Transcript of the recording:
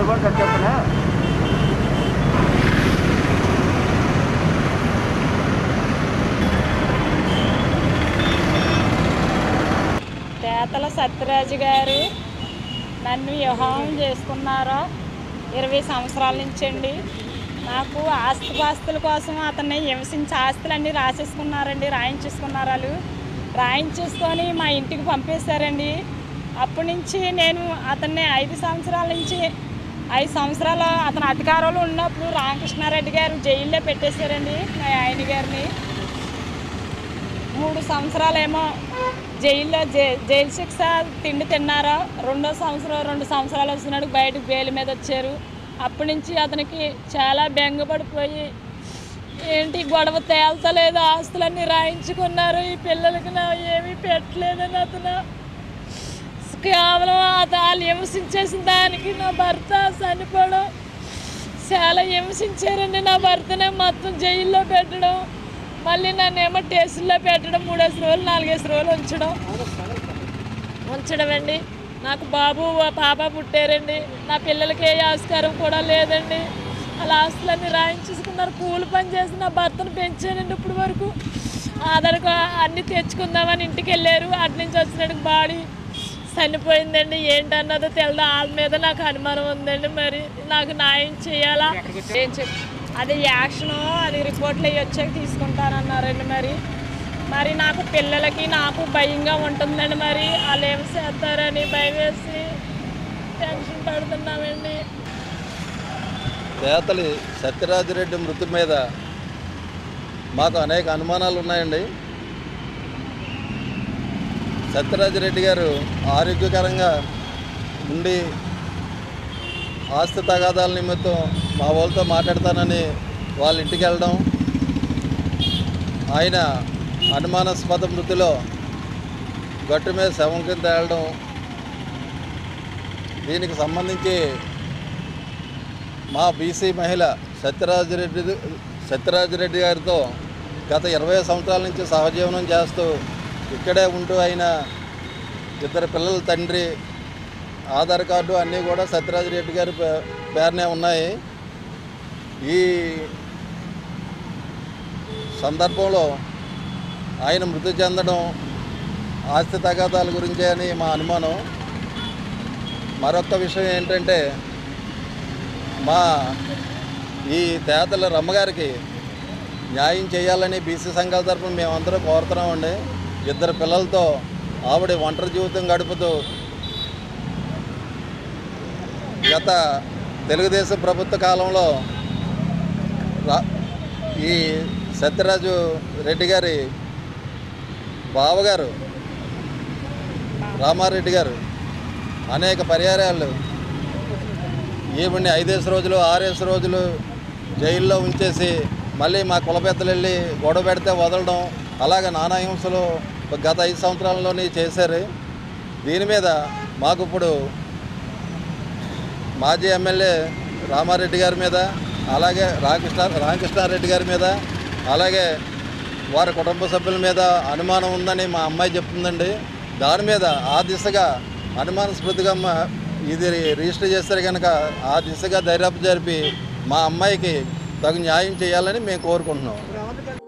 కూడా కట్ చేస్తున్నా తేతల సత్యరాజు గారు నన్ను వివాహం చేసుకున్నారు ఇరవై సంవత్సరాల నుంచి అండి నాకు ఆస్తిపాస్తుల కోసం అతన్ని హింసించి ఆస్తులన్నీ రాసేసుకున్నారండి రాయించేసుకున్నారు వాళ్ళు రాయించేసుకొని మా ఇంటికి పంపేశారండి అప్పటి నుంచి నేను అతన్ని ఐదు సంవత్సరాల నుంచి ఐదు సంవత్సరాలు అతను అధికారంలో ఉన్నప్పుడు రామకృష్ణారెడ్డి గారు జైల్లో పెట్టేశారండి మా ఆయన గారిని మూడు సంవత్సరాలేమో జైల్లో జై జైలు శిక్ష తిండి తిన్నారా రెండో సంవత్సరం రెండు సంవత్సరాలు వచ్చినాడు బయటకు బెయిల్ మీద వచ్చారు అప్పటి నుంచి అతనికి చాలా బెంగపడిపోయి ఏంటి గొడవ తేల్తలేదు ఆస్తులన్నీ రాయించుకున్నారు ఈ పిల్లలకి నా ఏమీ పెట్టలేదని అతను కేవలం అత- వాళ్ళు హింసించేసిన దానికి నా భర్త చనిపోవడం చాలా హింసించారండి నా భర్తనే మొత్తం జైల్లో పెట్టడం మళ్ళీ నన్ను ఏమో టేస్ట్లో పెట్టడం మూడేసి రోజులు నాలుగేసి రోజులు ఉంచడం ఉంచడం అండి నాకు బాబు ఓ పాప పుట్టారండి నా పిల్లలకి ఏ ఆస్కారం కూడా లేదండి అలా ఆస్తులన్నీ రాయించేసుకున్నారు కూలి పని చేసి నా భర్తను పెంచానండి ఇప్పుడు వరకు ఆధార్ కా- అన్నీ తెచ్చుకుందామని ఇంటికి వెళ్ళారు అటు నుంచి వచ్చినట్టు బాడీ చనిపోయిందండి ఏంటన్నదో తెలదు వాళ్ళ మీద నాకు అనుమానం ఉందండి మరి నాకు న్యాయం చేయాలా ఏం చెప్ అది యాక్షన్ అది రిపోర్ట్లు అవి వచ్చాక తీసుకుంటానన్నారండి మరి మరి నాకు పిల్లలకి నాకు భయంగా ఉంటుందండి మరి వాళ్ళు ఏం చేస్తారని భయం వేసి టెన్షన్ పడుతున్నామండి తేతలి సత్యరాజిరెడ్డి మృతి మీద మాకు అనేక అనుమానాలు ఉన్నాయండి సత్యరాజిరెడ్డి గారు ఆరోగ్యకరంగా ఉండి ఆస్తి తగాదాల నిమిత్తం మా వాళ్ళతో మాట్లాడతానని వాళ్ళ ఇంటికి వెళ్ళడం ఆయన అనుమానాస్పద మృతిలో గట్టు మీద శవం కింద వెళ్ళడం దీనికి సంబంధించి మా బీసీ మహిళ సత్యరాజరెడ్డి సత్యరాజరెడ్డి గారితో గత ఇరవై సంవత్సరాల నుంచి సహజీవనం చేస్తూ ఇక్కడే ఉంటూ ఆయన ఇద్దరు పిల్లల తండ్రి ఆధార్ కార్డు అన్నీ కూడా సత్యరాజరెడ్డి గారి పే- పేరునే ఉన్నాయి ఈ సందర్భంలో ఆయన మృతి చెందడం ఆస్తి తగాదాల గురించే అని మా అనుమానం మరొక విషయం ఏంటంటే మా ఈ తేతల రమ్మగారికి న్యాయం చేయాలని బీసీ సంఘాల తరఫున మేమందరం కోరుతున్నామండి ఇద్దరు పిల్లలతో ఆవిడ ఒంటరి జీవితం గడుపుతూ గత తెలుగుదేశం ప్రభుత్వ కాలంలో రా- ఈ సత్యరాజు రెడ్డి గారి బావగారు రామారెడ్డి గారు అనేక పర్యాయాలు ఈవిడ్ని ఐదేసి రోజులు ఆరేసి రోజులు జైల్లో ఉంచేసి మళ్ళీ మా కుల పెద్దలు వెళ్ళి గొడవ పెడితే వదలడం అలాగే నానా హింసలు గత ఐదు సంవత్సరాల్లోనే చేశారు దీని మీద మాకు ఇప్పుడు మాజీ ఎమ్మెల్యే రామారెడ్డి గారి మీద అలాగే రామకృష్ణ రామకృష్ణారెడ్డి గారి మీద అలాగే వారి కుటుంబ సభ్యుల మీద అనుమానం ఉందని మా అమ్మాయి చెప్తుందండి దాని మీద ఆ దిశగా అనుమానాస్పృతిగా మా ఇది రిజిస్టర్ చేస్తారు కనుక ఆ దిశగా దర్యాప్తు జరిపి మా అమ్మాయికి తగు న్యాయం చేయాలని మేము కోరుకుంటున్నాం